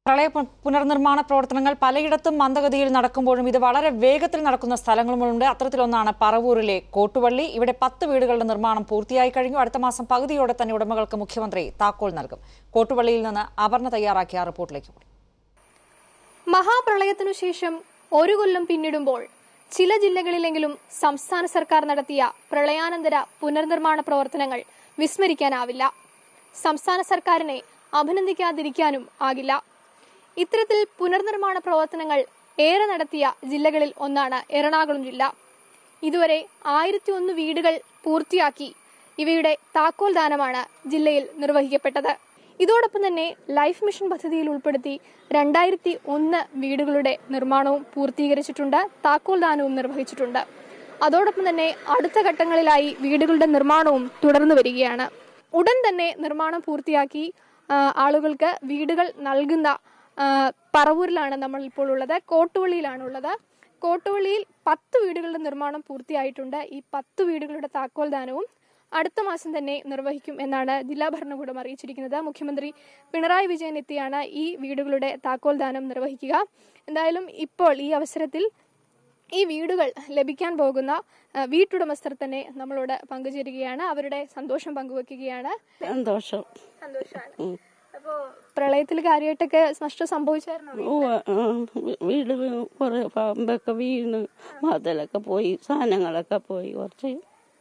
പ്രളയ പു- പുനർനിർമ്മാണ പ്രവർത്തനങ്ങൾ പലയിടത്തും മന്ദഗതിയിൽ നടക്കുമ്പോഴും ഇത് വളരെ വേഗത്തിൽ നടക്കുന്ന സ്ഥലങ്ങളുമുണ്ട് അത്തരത്തിലൊന്നാണ് പറവൂരിലെ കോട്ടുവള്ളി ഇവിടെ പത്ത് വീടുകളുടെ നിർമ്മാണം പൂർത്തിയായി കഴിഞ്ഞു അടുത്ത മാസം പകുതിയോടെ തന്നെ ഉടമകൾക്ക് മുഖ്യമന്ത്രി താക്കോൽ നൽകും കോട്ടുവള്ളിയിൽ നിന്ന് അപർണ തയ്യാറാക്കിയ റിപ്പോർട്ടിലേക്ക് പോയി മഹാപ്രളയത്തിനു ശേഷം ഒരു കൊല്ലം പിന്നിടുമ്പോൾ ചില ജില്ലകളിലെങ്കിലും സംസ്ഥാന സർക്കാർ നടത്തിയ പ്രളയാനന്തര പുനർനിർമ്മാണ പ്രവർത്തനങ്ങൾ വിസ്മരിക്കാനാവില്ല സംസ്ഥാന സർക്കാരിനെ അഭിനന്ദിക്കാതിരിക്കാനും ആകില്ല ഇത്തരത്തിൽ പുനർനിർമ്മാണ പ്രവർത്തനങ്ങൾ ഏറെ നടത്തിയ ജില്ലകളിൽ ഒന്നാണ് എറണാകുളം ജില്ല ഇതുവരെ ആയിരത്തി ഒന്ന് വീടുകൾ പൂർത്തിയാക്കി ഇവയുടെ താക്കോൽ ദാനമാണ് ജില്ലയിൽ നിർവഹിക്കപ്പെട്ടത് ഇതോടൊപ്പം തന്നെ ലൈഫ് മിഷൻ പദ്ധതിയിൽ ഉൾപ്പെടുത്തി രണ്ടായിരത്തി ഒന്ന് വീടുകളുടെ നിർമ്മാണവും പൂർത്തീകരിച്ചിട്ടുണ്ട് താക്കോൽ ദാനവും നിർവഹിച്ചിട്ടുണ്ട് അതോടൊപ്പം തന്നെ അടുത്ത ഘട്ടങ്ങളിലായി വീടുകളുടെ നിർമ്മാണവും തുടർന്നു വരികയാണ് ഉടൻ തന്നെ നിർമ്മാണം പൂർത്തിയാക്കി ആ, ആളുകൾക്ക് വീടുകൾ നൽകുന്ന ആ, പറവൂരിലാണ് നമ്മൾ ഇപ്പോൾ ഉള്ളത് കോട്ടുവള്ളിയിലാണ് ഉള്ളത് കോട്ടുവള്ളിയിൽ പത്ത് വീടുകളുടെ നിർമ്മാണം പൂർത്തിയായിട്ടുണ്ട് ഈ പത്ത് വീടുകളുടെ താക്കോൽ ദാനവും അടുത്ത മാസം തന്നെ നിർവഹിക്കും എന്നാണ് ജില്ലാ ഭരണകൂടം അറിയിച്ചിരിക്കുന്നത് മുഖ്യമന്ത്രി പിണറായി വിജയൻ എത്തിയാണ് ഈ വീടുകളുടെ താക്കോൽ ദാനം നിർവഹിക്കുക എന്തായാലും ഇപ്പോൾ ഈ അവസരത്തിൽ ഈ വീടുകൾ ലഭിക്കാൻ പോകുന്ന ആ, വീട്ടുടമസ്ഥർ തന്നെ നമ്മളോട് പങ്കുചേരുകയാണ് അവരുടെ സന്തോഷം പങ്കുവെക്കുകയാണ് സന്തോഷം സന്തോഷമാണ് അപ്പോ പ്രളയത്തിൽ കാര്യമായിട്ടൊക്കെ നഷ്ടം സംഭവിച്ചായിരുന്നു ഉവ്വ്, ആ, വീട് കുറെ പാമ്പൊക്കെ വീണ് മതിലൊക്കെ പോയി സാധനങ്ങളൊക്കെ പോയി കുറച്ച്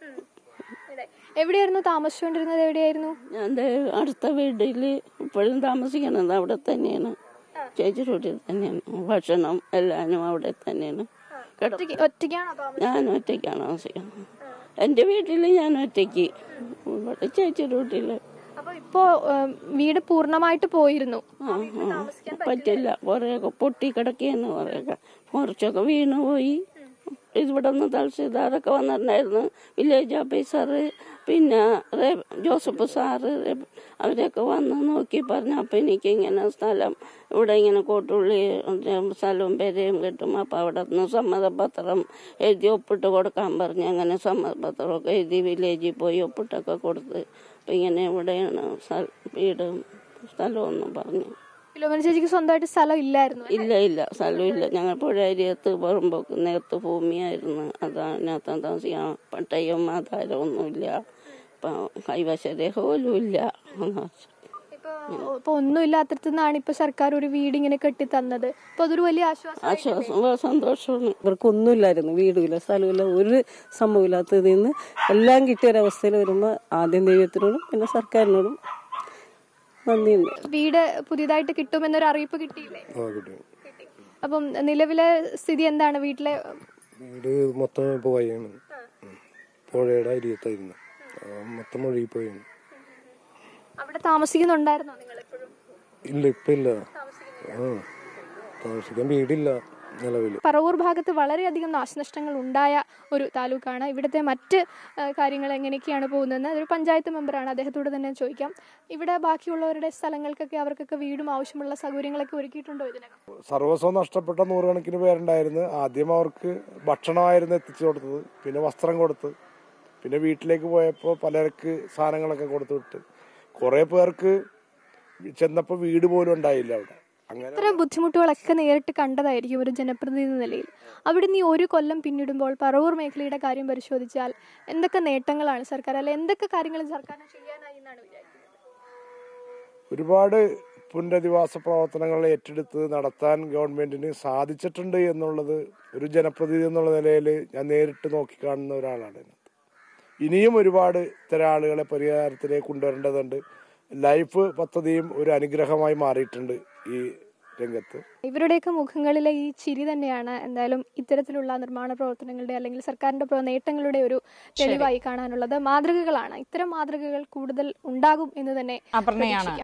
എവിടെയായിരുന്നു താമസിച്ചുകൊണ്ടിരുന്നത് എവിടെയായിരുന്നു ഞാൻ ദേ അടുത്ത വീട്ടിൽ ഇപ്പോഴും താമസിക്കണത് അവിടെ തന്നെയാണ് ചേച്ചി വീട്ടിൽ തന്നെയാണ് ഭക്ഷണം എല്ലാനും അവിടെ തന്നെയാണ് കിട- ഒറ്റയ്ക്ക് ഒറ്റയ്ക്കാണോ താമസം ഞാൻ ഒറ്റയ്ക്കാണ് താമസിക്കുന്നത് എൻ്റെ വീട്ടിൽ ഞാൻ ഒറ്റയ്ക്ക് ഇവിടെ ചേച്ചി വീട്ടിൽ അപ്പൊ ഇപ്പോ ഉം, വീട് പൂർണ്ണമായിട്ട് പോയിരുന്നു ആ ആ പറ്റില്ല കുറേയൊക്കെ പൊട്ടി കിടക്കുകയെന്ന് കുറേയൊക്കെ കുറച്ചൊക്കെ വീണ് പോയി ഇവിടെ നിന്ന് തഹസിൽദാറൊക്കെ വന്നിട്ടുണ്ടായിരുന്നു വില്ലേജ് ഓഫീസറ് പിന്നെ റേ- ജോസഫ് സാറ് റേ- അവരൊക്കെ വന്ന് നോക്കി പറഞ്ഞു അപ്പം എനിക്ക് ഇങ്ങനെ സ്ഥലം ഇവിടെ ഇങ്ങനെ കോട്ടുള്ളി സ്ഥലവും പെരയും കിട്ടും അപ്പം അവിടെ നിന്ന് സമ്മതപത്രം എഴുതി ഒപ്പിട്ട് കൊടുക്കാൻ പറഞ്ഞു അങ്ങനെ സമ്മതപത്രമൊക്കെ എഴുതി വില്ലേജിൽ പോയി ഒപ്പിട്ടൊക്കെ കൊടുത്ത് അപ്പം ഇങ്ങനെ ഇവിടെയാണ് സ്ഥല- വീടും സ്ഥലമൊന്നും പറഞ്ഞു ഫിലോമന ചേച്ചിക്ക് സ്വന്തമായിട്ട് സ്ഥലം ഇല്ലായിരുന്നു ഇല്ല ഇല്ല സ്ഥലമില്ല ഞങ്ങൾ പുഴയരിയത്ത് പുറമ്പോക്ക് നേരത്ത് ഭൂമിയായിരുന്നു അതിനകത്ത് താമസിക്കാൻ പട്ടയം ആധാരം ഒന്നുമില്ല ഇപ്പം കൈവശരേഖ പോലും ഇല്ല ഇപ്പൊ ഇപ്പൊ ഒന്നുമില്ലാത്തടത്തുനിന്നാണ് ഇപ്പൊ സർക്കാർ ഒരു വീട് ഇങ്ങനെ കെട്ടി തന്നത് അപ്പൊ അതൊരു വലിയ ആശ്വാസം ആശ്വാസം സന്തോഷമാണ് ഇവർക്കൊന്നുമില്ലായിരുന്നു വീടുമില്ല സ്ഥലമില്ല ഒരു സംഭവമില്ലാത്തതിൽ നിന്ന് എല്ലാം കിട്ടിയ ഒരവസ്ഥയിൽ വരുമ്പോൾ ആദ്യം ദൈവത്തിനോടും പിന്നെ സർക്കാരിനോടും നന്ദിയുണ്ട് വീട് പുതിയതായിട്ട് കിട്ടുമെന്നൊരു അറിയിപ്പ് കിട്ടിയില്ലേ ആ കിട്ടി അപ്പം നിലവിലെ സ്ഥിതി എന്താണ് വീട്ടിലെ വീട് മൊത്തം ഇപ്പോൾ വയ്യാണ് പുഴയുടെ അരിയത്തായിരുന്നു ആ, മൊത്തം ഒഴുകി പോയാണ് അവിടെ താമസിക്കുന്നുണ്ടായിരുന്നോ നിങ്ങൾ എപ്പോഴും ഇല്ല ഇപ്പം ഇല്ല ആ താമസിക്കാൻ വീടില്ല നിലവിൽ പറവൂർ ഭാഗത്ത് വളരെയധികം നാശനഷ്ടങ്ങൾ ഉണ്ടായ ഒരു താലൂക്കാണ് ഇവിടുത്തെ മറ്റ് ആ, കാര്യങ്ങൾ എങ്ങനെയൊക്കെയാണ് പോകുന്നതെന്ന് ഒരു പഞ്ചായത്ത് മെമ്പറാണ് അദ്ദേഹത്തോട് തന്നെ ചോദിക്കാം ഇവിടെ ബാക്കിയുള്ളവരുടെ സ്ഥലങ്ങൾക്കൊക്കെ അവർക്കൊക്കെ വീടും ആവശ്യമുള്ള സൗകര്യങ്ങളൊക്കെ ഒരുക്കിയിട്ടുണ്ടോ ഇതിനകം സർവസ്വം നഷ്ടപ്പെട്ട നൂറുകണക്കിന് പേരുണ്ടായിരുന്നു ആദ്യം അവർക്ക് ഭക്ഷണമായിരുന്നു എത്തിച്ചു കൊടുത്തത് പിന്നെ വസ്ത്രം കൊടുത്ത് പിന്നെ വീട്ടിലേക്ക് പോയപ്പോൾ പലർക്ക് സാധനങ്ങളൊക്കെ കൊടുത്തു വിട്ട് കുറേ പേർക്ക് ചെന്നപ്പോൾ വീട് പോലും ഉണ്ടായില്ല അവിടെ അങ്ങനെ ഇത്തരം ബുദ്ധിമുട്ടുകളൊക്കെ നേരിട്ട് കണ്ടതായിരിക്കും ഒരു ജനപ്രതിനിധി എന്ന നിലയിൽ അവിടെ നീ ഒരു കൊല്ലം പിന്നിടുമ്പോൾ പറവൂർ മേഖലയുടെ കാര്യം പരിശോധിച്ചാൽ എന്തൊക്കെ നേട്ടങ്ങളാണ് സർക്കാർ അല്ലെ എന്തൊക്കെ കാര്യങ്ങൾ സർക്കാരിന് ചെയ്യാനായി എന്നാണ് വിചാരിക്കുന്നത് ഒരുപാട് പുനരധിവാസ പ്രവർത്തനങ്ങൾ ഏറ്റെടുത്ത് നടത്താൻ ഗവൺമെന്റിന് സാധിച്ചിട്ടുണ്ട് എന്നുള്ളത് ഒരു ജനപ്രതിനിധി എന്നുള്ള നിലയിൽ ഞാൻ നേരിട്ട് നോക്കിക്കാണുന്ന ഒരാളാണ് ഇതിനകത്ത്. ഇനിയും ഒരുപാട് ഇത്തരം ആളുകളെ പരിഹാരത്തിലേക്ക് കൊണ്ടുവരേണ്ടതുണ്ട് ലൈഫ് പദ്ധതിയും ഒരു അനുഗ്രഹമായി മാറിയിട്ടുണ്ട് ഈ രംഗത്ത് ഇവരുടെയൊക്കെ മുഖങ്ങളിലെ ഈ ചിരി തന്നെയാണ് എന്തായാലും ഇത്തരത്തിലുള്ള നിർമ്മാണ പ്രവർത്തനങ്ങളുടെ അല്ലെങ്കിൽ സർക്കാരിന്റെ പ്ര- നേട്ടങ്ങളുടെ ഒരു തെളിവായി കാണാനുള്ളത് മാതൃകകളാണ് ഇത്തരം മാതൃകകൾ കൂടുതൽ ഉണ്ടാകും എന്ന് തന്നെ അപർണയാണ്